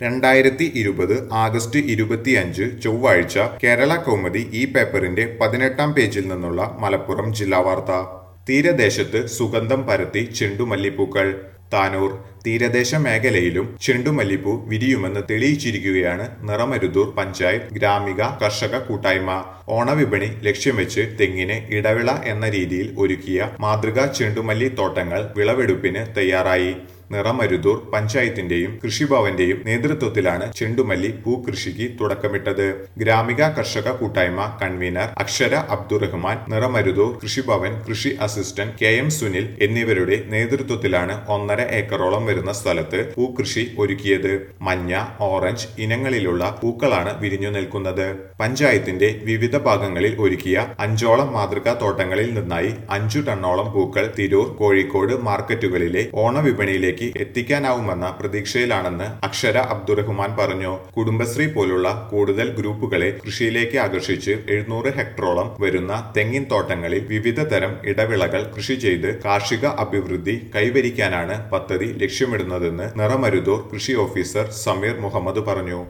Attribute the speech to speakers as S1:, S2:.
S1: രണ്ടായിരത്തി ഇരുപത് ആഗസ്റ്റ് ഇരുപത്തിയഞ്ച് ചൊവ്വാഴ്ച കേരള കൗമുദി ഈ പേപ്പറിന്റെ പതിനെട്ടാം പേജിൽ നിന്നുള്ള മലപ്പുറം ജില്ലാ വാർത്ത തീരദേശത്ത് സുഗന്ധം പരത്തി ചെണ്ടുമല്ലിപ്പൂക്കൾ താനൂർ തീരദേശ മേഖലയിലും ചെണ്ടുമല്ലിപ്പൂ വിരിയുമെന്ന് തെളിയിച്ചിരിക്കുകയാണ് നിറമരുതൂർ പഞ്ചായത്ത് ഗ്രാമിക കർഷക കൂട്ടായ്മ ഓണവിപണി ലക്ഷ്യം വെച്ച് തെങ്ങിന് ഇടവിള എന്ന രീതിയിൽ ഒരുക്കിയ മാതൃകാ ചെണ്ടുമല്ലി തോട്ടങ്ങൾ വിളവെടുപ്പിന് തയ്യാറായി നിറമരുതൂർ പഞ്ചായത്തിന്റെയും കൃഷിഭവന്റെയും നേതൃത്വത്തിലാണ് ചെണ്ടുമല്ലി പൂകൃഷിക്ക് തുടക്കമിട്ടത് ഗ്രാമിക കർഷക കൂട്ടായ്മ കൺവീനർ അക്ഷര അബ്ദുറഹ്മാൻ നിറമരുതൂർ കൃഷിഭവൻ കൃഷി അസിസ്റ്റന്റ് കെ എം സുനിൽ എന്നിവരുടെ നേതൃത്വത്തിലാണ് ഒന്നര ഏക്കറോളം വരുന്ന സ്ഥലത്ത് പൂകൃഷി ഒരുക്കിയത് മഞ്ഞ ഓറഞ്ച് ഇനങ്ങളിലുള്ള പൂക്കളാണ് വിരിഞ്ഞു നിൽക്കുന്നത് പഞ്ചായത്തിന്റെ വിവിധ ഭാഗങ്ങളിൽ ഒരുക്കിയ അഞ്ചോളം മാതൃകാ തോട്ടങ്ങളിൽ നിന്നായി അഞ്ചു ടണ്ണോളം പൂക്കൾ തിരൂർ കോഴിക്കോട് മാർക്കറ്റുകളിലെ ഓണവിപണിയിലേക്ക് എത്തിക്കാനാവുമെന്ന പ്രതീക്ഷയിലാണെന്ന് അക്ഷര അബ്ദുറഹ്മാൻ പറഞ്ഞു കുടുംബശ്രീ പോലുള്ള കൂടുതൽ ഗ്രൂപ്പുകളെ കൃഷിയിലേക്ക് ആകർഷിച്ച് എഴുന്നൂറ് ഹെക്ടറോളം വരുന്ന തെങ്ങിൻ തോട്ടങ്ങളിൽ വിവിധ തരം ഇടവിളകൾ കൃഷി ചെയ്ത് കാർഷിക അഭിവൃദ്ധി കൈവരിക്കാനാണ് പദ്ധതി ലക്ഷ്യമിടുന്നതെന്ന് നിറമരുതൂർ കൃഷി ഓഫീസർ സമീർ മുഹമ്മദ് പറഞ്ഞു